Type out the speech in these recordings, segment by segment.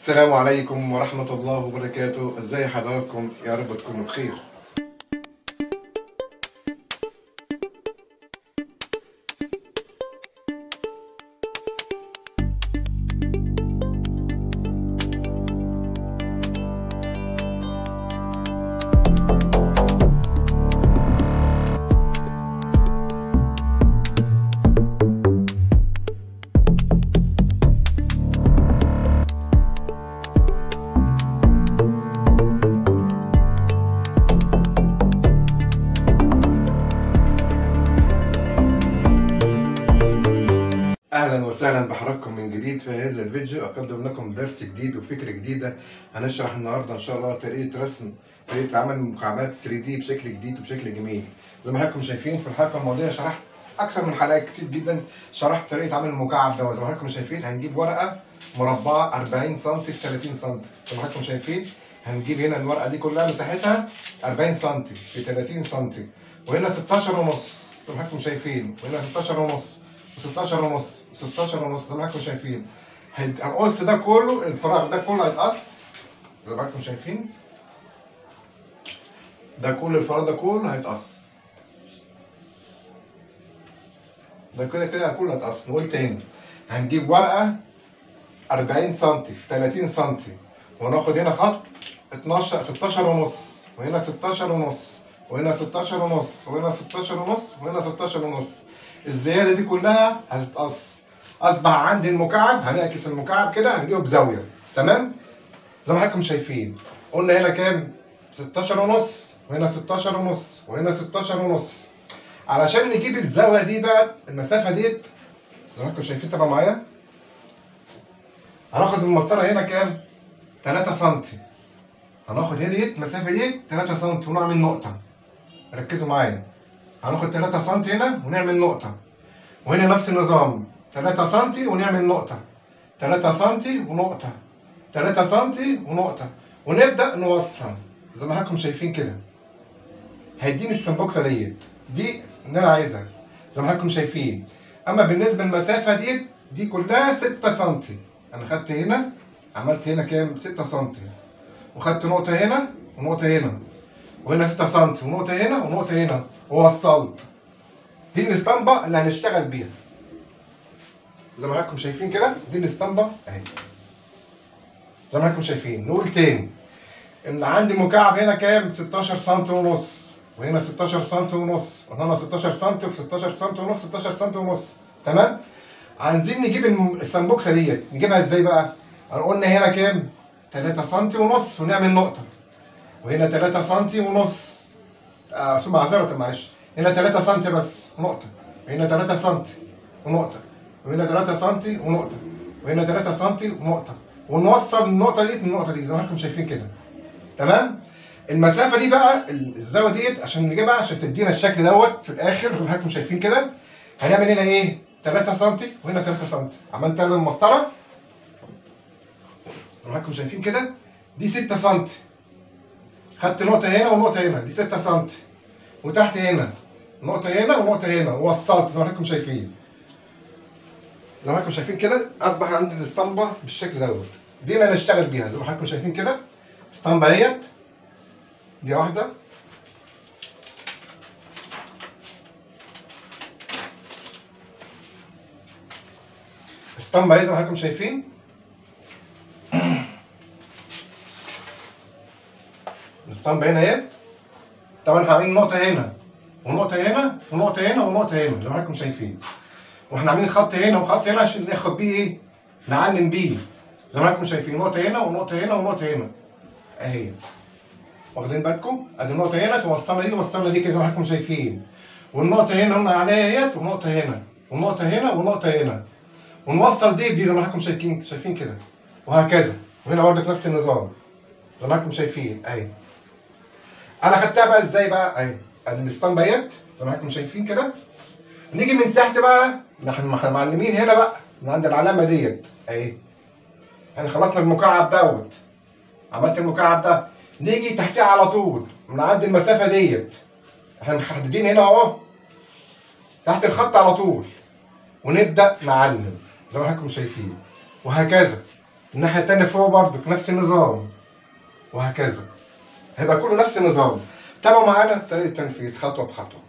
السلام عليكم ورحمة الله وبركاته ازاي حضراتكم يا رب تكونوا بخير اهلا وسهلا بحضراتكم من جديد في هذا الفيديو اقدم لكم درس جديد وفكره جديده هنشرح النهارده ان شاء الله طريقه رسم طريقه عمل مكعبات 3 دي بشكل جديد وبشكل جميل زي ما حضراتكم شايفين في الحلقه الماضيه شرحت اكثر من حلقات كتير جدا شرحت طريقه عمل المكعب ده زي ما حضراتكم شايفين هنجيب ورقه مربعه 40 سم في 30 سم زي ما حضراتكم شايفين هنجيب هنا الورقه دي كلها مساحتها 40 سم في 30 سم وهنا 16 ونص زي ما حضراتكم شايفين وهنا 16 ونص و16 ونص 16 ونص زي ما حضراتكم شايفين هيت- هنقص ده كله الفراغ ده كله هيتقص زي ما حضراتكم شايفين ده كل الفراغ ده كله هيتقص ده كده كده كله هيتقص نقول تاني هنجيب ورقة 40 سم في 30 سم وناخد هنا خط 12 16 ونص وهنا 16 ونص وهنا 16 ونص وهنا 16 ونص وهنا 16 ونص الزيادة دي كلها هتتقص أصبح عندي المكعب هنعكس المكعب كده هنجيبه بزاوية تمام زي ما حضراتكم شايفين قلنا هنا كام 16 ونص وهنا 16 ونص وهنا 16 ونص علشان نجيب الزاوية دي بقى المسافة ديت زي ما حضراتكم شايفين تبقى معايا هناخد المسطرة هنا كام 3 سم هناخد هنا ديت المسافة ديت 3 سم ونعمل نقطة ركزوا معايا هناخد 3 سم هنا ونعمل نقطة وهنا نفس النظام 3 سم ونعمل نقطة 3 سم ونقطة 3 سم ونقطة ونبدأ نوصل زي ما حضراتكم شايفين كده هيديني السمبوكسة ديت دي اللي أنا عايزها زي ما حضراتكم شايفين أما بالنسبة للمسافة ديت دي كلها 6 سم أنا خدت هنا عملت هنا كام 6 سم وخدت نقطة هنا ونقطة هنا وهنا 6 سم ونقطة هنا ونقطة هنا ووصلت دي الاسطمبة اللي هنشتغل بيها زي ما حضراتكم شايفين كده دي الاسطمبة اهي زي ما حضراتكم شايفين نقول تاني ان عندي مكعب هنا كام 16 سم ونص وهنا 16 سم ونص وهنا 16 سم وفي 16 سم ونص 16 سم ونص تمام عايزين نجيب الم- السمبوكسه ديت نجيبها ازاي بقى قلنا هنا كام 3 سم ونص ونعمل نقطه وهنا 3 سم ونص آه ثم معذره معلش هنا 3 سم بس نقطه وهنا 3 سم ونقطه وهنا 3 سم ونقطه وهنا 3 سم ونقطه ونوصل النقطه دي للنقطه دي زي ما حضراتكم شايفين كده تمام المسافه دي بقى ال- الزاويه ديت عشان نجيبها عشان تدينا الشكل دوت في الاخر زي ما حضراتكم شايفين كده هنعمل هنا ايه 3 سم وهنا 3 سم عملت انا المسطره زي ما حضراتكم شايفين كده دي 6 سم خدت نقطه هنا ونقطه هنا دي 6 سم وتحت هنا نقطه هنا ونقطه هنا ووصلت زي ما حضراتكم شايفين زي ما حضراتكم شايفين كده اصبح عندي الاسطمبه بالشكل دوت دي اللي هنشتغل بيها زي ما حضراتكم شايفين كده اسطمبه اهيت دي واحده اسطمبه اهي زي ما حضراتكم شايفين الاسطمبه هنا اهيت طبعا احنا عاملين نقطه هنا ونقطه هنا ونقطه هنا ونقطه هنا زي ما حضراتكم شايفين واحنا عاملين خط هنا وخط هنا عشان ناخد بيه ايه نعلم بيه زي ما حضراتكم شايفين نقطه هنا ونقطه هنا ونقطه هنا اهي واخدين بالكم ادي النقطه هنا توصلنا دي وصلنا دي كده زي ما حضراتكم شايفين والنقطه هنا قلنا عليها اهيت ونقطه هنا ونقطه هنا ونقطه هنا ونوصل دي بدي زي ما حضراتكم شايفين شايفين كده وهكذا وهنا برضك نفس النظام زي ما حضراتكم شايفين اهي انا خدتها بقى ازاي بقى اهي ادي الاسطمبه اهيت زي ما حضراتكم شايفين كده نيجي من تحت بقى احنا احنا معلمين هنا بقى من عند العلامه ديت اهي احنا خلصنا المكعب دوت عملت المكعب ده نيجي تحتيه على طول من عند المسافه ديت احنا محددين هنا اهو تحت الخط على طول ونبدا نعلم زي ما حضراتكم شايفين وهكذا الناحية التانية فوق برضك نفس النظام وهكذا هيبقى كله نفس النظام تابعوا معانا طريقة التنفيذ خطوة بخطوة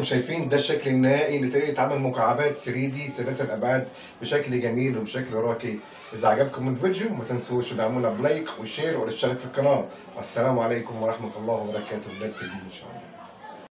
شايفين ده الشكل النهائي لطريقه عمل مكعبات 3 دي سلاسل ابعاد بشكل جميل وبشكل راقي اذا عجبكم الفيديو ما تنسوش تدعمونا بلايك وشير والاشتراك في القناه والسلام عليكم ورحمه الله وبركاته في درس جديد ان شاء الله